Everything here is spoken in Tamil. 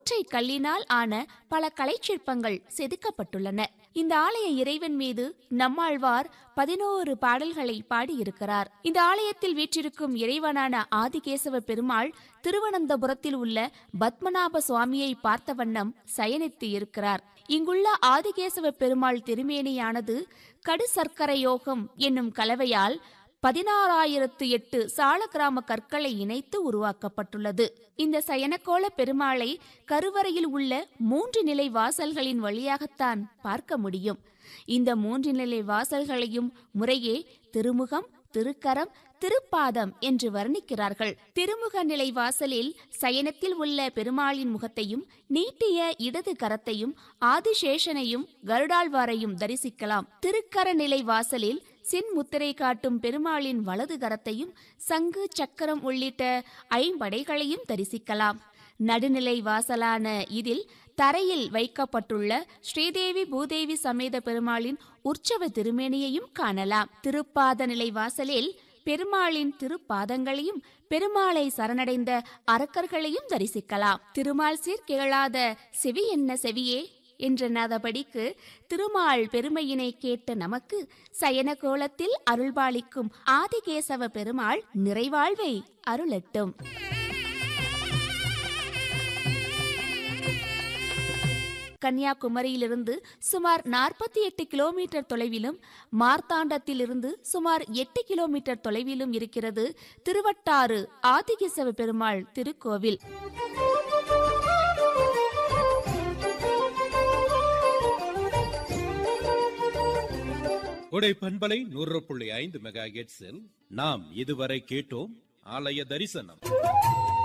ஒற்றை கல்லினால் ஆன பல கலைச்சிற்பங்கள் செதுக்கப்பட்டுள்ளன இந்த ஆலய இறைவன் மீது நம்மாழ்வார் பதினோரு பாடல்களை பாடியிருக்கிறார் இந்த ஆலயத்தில் வீற்றிருக்கும் இறைவனான ஆதிகேசவ பெருமாள் திருவனந்தபுரத்தில் உள்ள பத்மநாப சுவாமியை பார்த்த வண்ணம் சயனித்து இருக்கிறார் இங்குள்ள ஆதிகேசவ பெருமாள் திருமேனியானது கடு சர்க்கரை யோகம் என்னும் கலவையால் பதினாறாயிரத்து எட்டு சாலக்கிராம கற்களை இணைத்து உருவாக்கப்பட்டுள்ளது இந்த சயனக்கோள பெருமாளை கருவறையில் உள்ள மூன்று நிலை வாசல்களின் வழியாகத்தான் பார்க்க முடியும் இந்த மூன்று நிலை வாசல்களையும் முறையே திருமுகம் திருக்கரம் திருப்பாதம் என்று வர்ணிக்கிறார்கள் திருமுக நிலை வாசலில் சயனத்தில் உள்ள பெருமாளின் முகத்தையும் நீட்டிய இடது கரத்தையும் ஆதிசேஷனையும் கருடாழ்வாரையும் தரிசிக்கலாம் திருக்கர நிலை வாசலில் சின்முத்திரை காட்டும் பெருமாளின் வலது கரத்தையும் சங்கு சக்கரம் உள்ளிட்ட ஐம்படைகளையும் தரிசிக்கலாம் நடுநிலை வாசலான இதில் தரையில் வைக்கப்பட்டுள்ள ஸ்ரீதேவி பூதேவி சமேத பெருமாளின் உற்சவ திருமேனியையும் காணலாம் திருப்பாத நிலை வாசலில் பெருமாளின் திருப்பாதங்களையும் பெருமாளை சரணடைந்த அரக்கர்களையும் தரிசிக்கலாம் திருமால் சீர் கேளாத செவி என்ன செவியே என்ற நாதபடிக்கு திருமால் பெருமையினை கேட்ட நமக்கு சயன கோலத்தில் அருள்பாலிக்கும் ஆதிகேசவ பெருமாள் நிறைவாழ்வை அருளட்டும் கன்னியாகுமரியிலிருந்து சுமார் நாற்பத்தி எட்டு கிலோமீட்டர் தொலைவிலும் மார்த்தாண்டத்திலிருந்து சுமார் எட்டு கிலோமீட்டர் தொலைவிலும் இருக்கிறது திருவட்டாறு ஆதிகேசவ பெருமாள் திருக்கோவில் கொடை பண்பலை நூறு புள்ளி ஐந்து மெகா நாம் இதுவரை கேட்டோம் ஆலய தரிசனம்